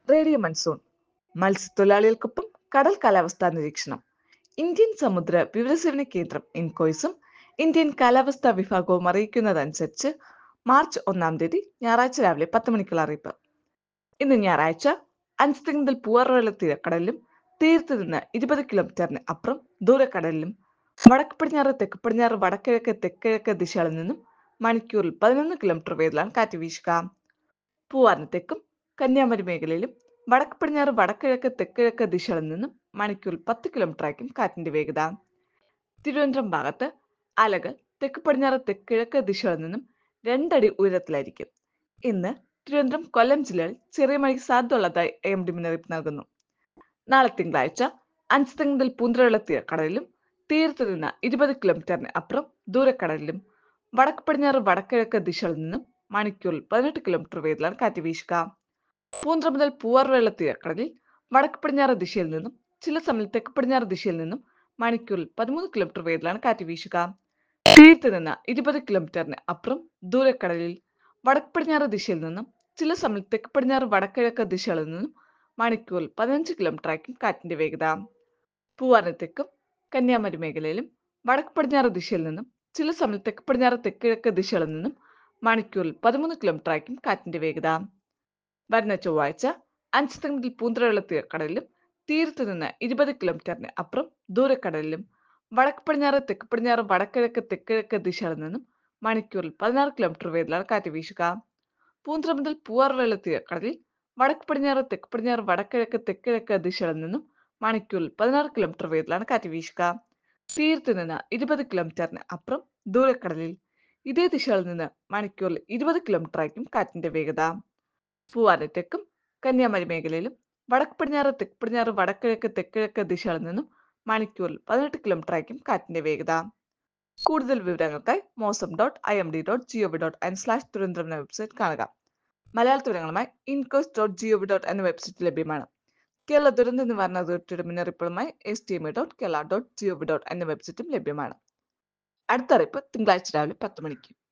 radio monsoon മത്സ്യത്തൊഴിലാളികൾക്കൊപ്പം കടൽ കാലാവസ്ഥാ നിരീക്ഷണം ഇന്ത്യൻ സമുദ്ര വിവരസേവന കേന്ദ്രം ഇൻകോയ്സും ഇന്ത്യൻ കാലാവസ്ഥാ വിഭാഗവും അറിയിക്കുന്നതനുസരിച്ച് മാർച്ച് ഒന്നാം തീയതി ഞായറാഴ്ച രാവിലെ പത്ത് മണിക്കുള്ള അറിയിപ്പ് ഇന്ന് ഞായറാഴ്ച അഞ്ച് മുതൽ പൂവാറുവെള്ള തീരക്കടലിലും തീരത്ത് നിന്ന് ഇരുപത് കിലോമീറ്ററിന് അപ്പുറം ദൂരക്കടലിലും വടക്ക് പടിഞ്ഞാറ് തെക്ക് പടിഞ്ഞാറ് വടക്കിഴക്ക് തെക്കിഴക്ക് ദിശകളിൽ നിന്നും മണിക്കൂറിൽ പതിനൊന്ന് കിലോമീറ്റർ വേഗത്തിലാണ് കാറ്റ് വീശുക പൂവാറിന് തെക്കും കന്യാകുമാരി മേഖലയിലും വടക്ക് പടിഞ്ഞാറ് വടക്കിഴക്ക് തെക്കിഴക്ക് ദിശകളിൽ നിന്നും മണിക്കൂറിൽ പത്ത് കിലോമീറ്റർ ആയിരിക്കും കാറ്റിന്റെ വേഗത തിരുവനന്തപുരം ഭാഗത്ത് അലകൾ തെക്ക് പടിഞ്ഞാറ് തെക്കിഴക്ക് ദിശകളിൽ നിന്നും രണ്ടടി ഉയരത്തിലായിരിക്കും ഇന്ന് തിരുവനന്തപുരം കൊല്ലം ജില്ലകളിൽ ചെറിയ മഴയ്ക്ക് സാധ്യതയുള്ളതായി എം ഡി മുന്നറിയിപ്പ് നൽകുന്നു നാളെ തിങ്കളാഴ്ച അഞ്ച് മുതൽ പൂന്തറയുള്ള തീരക്കടലിലും തീരത്ത് നിന്ന് ഇരുപത് കിലോമീറ്ററിന് അപ്പുറം ദൂരക്കടലിലും വടക്ക് പടിഞ്ഞാറ് വടക്കിഴക്ക് ദിശകളിൽ നിന്നും മണിക്കൂറിൽ പതിനെട്ട് കിലോമീറ്റർ വേഗത്തിലാണ് കാറ്റ് വീശുക പൂന്തറ മുതൽ പൂവാറുവെള്ള തീരക്കടലിൽ വടക്ക് പടിഞ്ഞാറ് ദിശയിൽ നിന്നും ചില സമയം തെക്ക് പടിഞ്ഞാറ് ദിശയിൽ നിന്നും മണിക്കൂറിൽ പതിമൂന്ന് കിലോമീറ്റർ വേഗത്തിലാണ് കാറ്റ് വീശുക തീരത്ത് നിന്ന് ഇരുപത് കിലോമീറ്ററിന് അപ്പുറം ദൂരക്കടലിൽ വടക്ക് പടിഞ്ഞാറ് ദിശയിൽ നിന്നും ചില സമയം തെക്ക് പടിഞ്ഞാറ് വടക്കിഴക്ക് ദിശകളിൽ നിന്നും മണിക്കൂറിൽ പതിനഞ്ച് കിലോമീറ്റർ ആയിരിക്കും കാറ്റിന്റെ വേഗത പൂവാറിന് തെക്കും കന്യാകുമാരി മേഖലയിലും വടക്ക് പടിഞ്ഞാറ് ദിശയിൽ നിന്നും ചില സമയം തെക്ക് പടിഞ്ഞാറ് തെക്കിഴക്ക് ദിശകളിൽ നിന്നും മണിക്കൂറിൽ പതിമൂന്ന് കിലോമീറ്റർ ആയിരിക്കും കാറ്റിന്റെ വേഗത വരുന്ന ചൊവ്വാഴ്ച അഞ്ച് മുതൽ പൂന്തറയുള്ള തീരക്കടലിലും തീരത്ത് നിന്ന് ഇരുപത് കിലോമീറ്ററിന് അപ്പുറം ദൂരക്കടലിലും വടക്ക് പടിഞ്ഞാറ് തെക്ക് പടിഞ്ഞാറ് വടക്കിഴക്ക് തെക്കിഴക്ക് ദിശകളിൽ നിന്നും മണിക്കൂറിൽ പതിനാറ് കിലോമീറ്റർ വേഗത്തിലാണ് കാറ്റ് വീശുക പൂന്തറ മുതൽ പൂവാറുവെള്ള തീരക്കടലിൽ വടക്ക് പടിഞ്ഞാറ് തെക്ക് പടിഞ്ഞാറ് വടക്കിഴക്ക് തെക്കിഴക്ക് ദിശകളിൽ നിന്നും മണിക്കൂറിൽ പതിനാറ് കിലോമീറ്റർ വേഗത്തിലാണ് കാറ്റ് വീശുക തീരത്ത് നിന്ന് ഇരുപത് കിലോമീറ്ററിന് അപ്പുറം ദൂരക്കടലിൽ ഇതേ ദിശകളിൽ നിന്ന് മണിക്കൂറിൽ ഇരുപത് കിലോമീറ്റർ ആയിരിക്കും കാറ്റിന്റെ വേഗത പൂവാറിന് തെക്കും കന്യാകുമാരി മേഖലയിലും വടക്ക് പടിഞ്ഞാറ് തെക്ക് പടിഞ്ഞാറ് വടക്കിഴക്ക് തെക്കിഴക്ക് ദിശകളിൽ നിന്നും മണിക്കൂറിൽ പതിനെട്ട് കിലോമീറ്റർ ആയിരിക്കും കാറ്റിന്റെ വേഗത കൂടുതൽ വിവരങ്ങൾക്കായി Mausam dot I M D dot gov dot in slash Thiruvananthapuram എന്ന വെബ്സൈറ്റ് കാണുക മലയാള വിവരങ്ങളുമായി ഇൻകോസ് ഡോട്ട് ജിഒവി ഡോട്ട് എന്ന വെബ്സൈറ്റ് ലഭ്യമാണ് കേരള ദുരന്ത നിവാരണ അതോറിറ്റിയുടെ മുന്നറിയിപ്പുകളുമായി S T M dot Kerala dot gov dot എന്ന വെബ്സൈറ്റും ലഭ്യമാണ് അടുത്ത അറിയിപ്പ് തിങ്കളാഴ്ച രാവിലെ പത്ത് മണിക്ക്